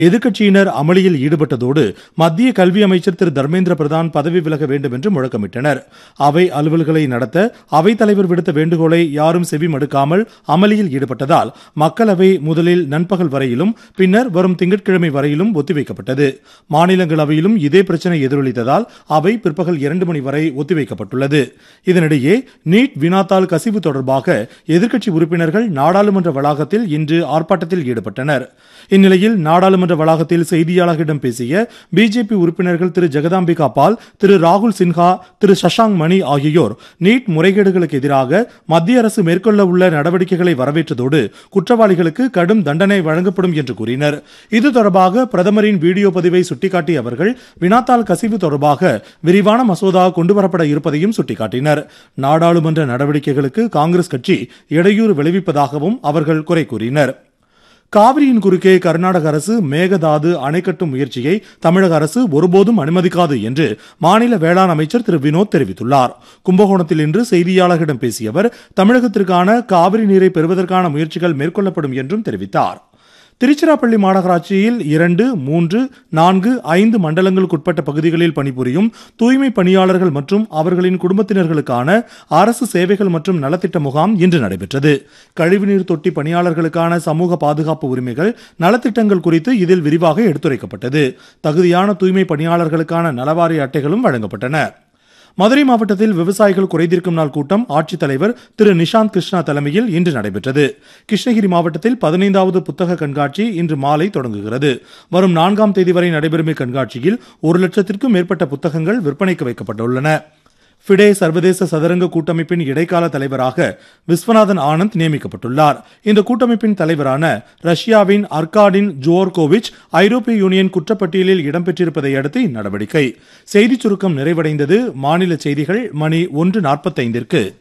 எதிர்க்கட்சியினர் அமளியில் ஈடுபட்டதோடு மத்திய கல்வி அமைச்சர் திரு தர்மேந்திர பிரதான் பதவி விலக வேண்டும் என்று முழக்கமிட்டனர் அவை அலுவல்களை நடத்த அவைத் தலைவர் விடுத்த வேண்டுகோளை யாரும் செவி மடுக்காமல் அமளியில் ஈடுபட்டதால் மக்களவை முதலில் நண்பகல் வரையிலும் பின்னர் வரும் திங்கட்கிழமை வரையிலும் ஒத்திவைக்கப்பட்டது மாநிலங்களவையிலும் இதே பிரச்சனை எதிரொலித்ததால் அவை பிற்பகல் இரண்டு மணி வரை ஒத்திவைக்கப்பட்டுள்ளது இதனிடையே நீட் வினாத்தாள் கசிவு தொடர்பாக எதிர்க்கட்சி உறுப்பினர்கள் நாடாளுமன்ற வளாகத்தில் இன்று ஆர்ப்பாட்டத்தில் ஈடுபட்டனர் இந்நிலையில் நாடாளுமன்ற வளாகத்தில் செய்தியாளர்களிடம் பேசிய பிஜேபி உறுப்பினர்கள் திரு ஜெகதாம்பிகா பால் திரு ராகுல் சின்ஹா திரு சஷாங்க் மணி ஆகியோர் நீட் முறைகேடுகளுக்கு எதிராக மத்திய அரசு மேற்கொள்ள உள்ள நடவடிக்கைகளை வரவேற்றதோடு குற்றவாளிகளுக்கு கடும் தண்டனை வழங்கப்படும் என்று கூறினர் இது தொடர்பாக பிரதமரின் வீடியோ பதிவை சுட்டிக்காட்டிய அவர்கள் வினாத்தாள் கசிவு தொடர்பாக விரிவான மசோதா கொண்டுவரப்பட இருப்பதையும் சுட்டிக்காட்டினர் நாடாளுமன்ற நடவடிக்கைகளுக்கு காங்கிரஸ் கட்சி இடையூறு விளைவிப்பதாகவும் அவர்கள் குறை கூறினர் காவிரியின் குறுக்கே கர்நாடக அரசு மேகதாது அணை கட்டும் முயற்சியை தமிழக அரசு ஒருபோதும் அனுமதிக்காது என்று மாநில வேளாண் அமைச்சர் திரு வினோத் தெரிவித்துள்ளார் கும்பகோணத்தில் இன்று செய்தியாளர்களிடம் பேசிய அவர் தமிழகத்திற்கான காவிரி நீரை பெறுவதற்கான முயற்சிகள் மேற்கொள்ளப்படும் என்றும் தெரிவித்தார் திருச்சிராப்பள்ளி மாநகராட்சியில் இரண்டு மூன்று நான்கு ஐந்து மண்டலங்களுக்குட்பட்ட பகுதிகளில் பணிபுரியும் தூய்மை பணியாளர்கள் மற்றும் அவர்களின் குடும்பத்தினர்களுக்கான அரசு சேவைகள் மற்றும் நலத்திட்ட முகாம் இன்று நடைபெற்றது கழிவுநீர் தொட்டி பணியாளர்களுக்கான சமூக பாதுகாப்பு உரிமைகள் நலத்திட்டங்கள் குறித்து இதில் விரிவாக எடுத்துரைக்கப்பட்டது தகுதியான தூய்மை பணியாளர்களுக்கான நலவாரிய அட்டைகளும் வழங்கப்பட்டன மதுரை மாவட்டத்தில் விவசாயிகள் குறைதீர்க்கும் நாள் கூட்டம் ஆட்சித்தலைவர் திரு நிஷாந்த் கிருஷ்ணா தலைமையில் இன்று நடைபெற்றது கிருஷ்ணகிரி மாவட்டத்தில் பதினைந்தாவது புத்தக கண்காட்சி இன்று மாலை தொடங்குகிறது வரும் நான்காம் தேதி வரை நடைபெறும் இக்கண்காட்சியில் ஒரு லட்சத்திற்கும் மேற்பட்ட புத்தகங்கள் விற்பனைக்கு வைக்கப்பட்டுள்ளன ஃபிடே சர்வதேச சதுரங்க கூட்டமைப்பின் இடைக்கால தலைவராக விஸ்வநாதன் ஆனந்த் நியமிக்கப்பட்டுள்ளார் இந்த கூட்டமைப்பின் தலைவரான ரஷ்யாவின் அர்காடின் ஜோர்கோவிச் ஐரோப்பிய யூனியன் குற்றப்பட்டியலில் இடம்பெற்றிருப்பதை அடுத்து இந்நடவடிக்கை செய்திச் சுருக்கம் நிறைவடைந்தது மாநில செய்திகள் மணி ஒன்று நாற்பத்தைந்திற்கு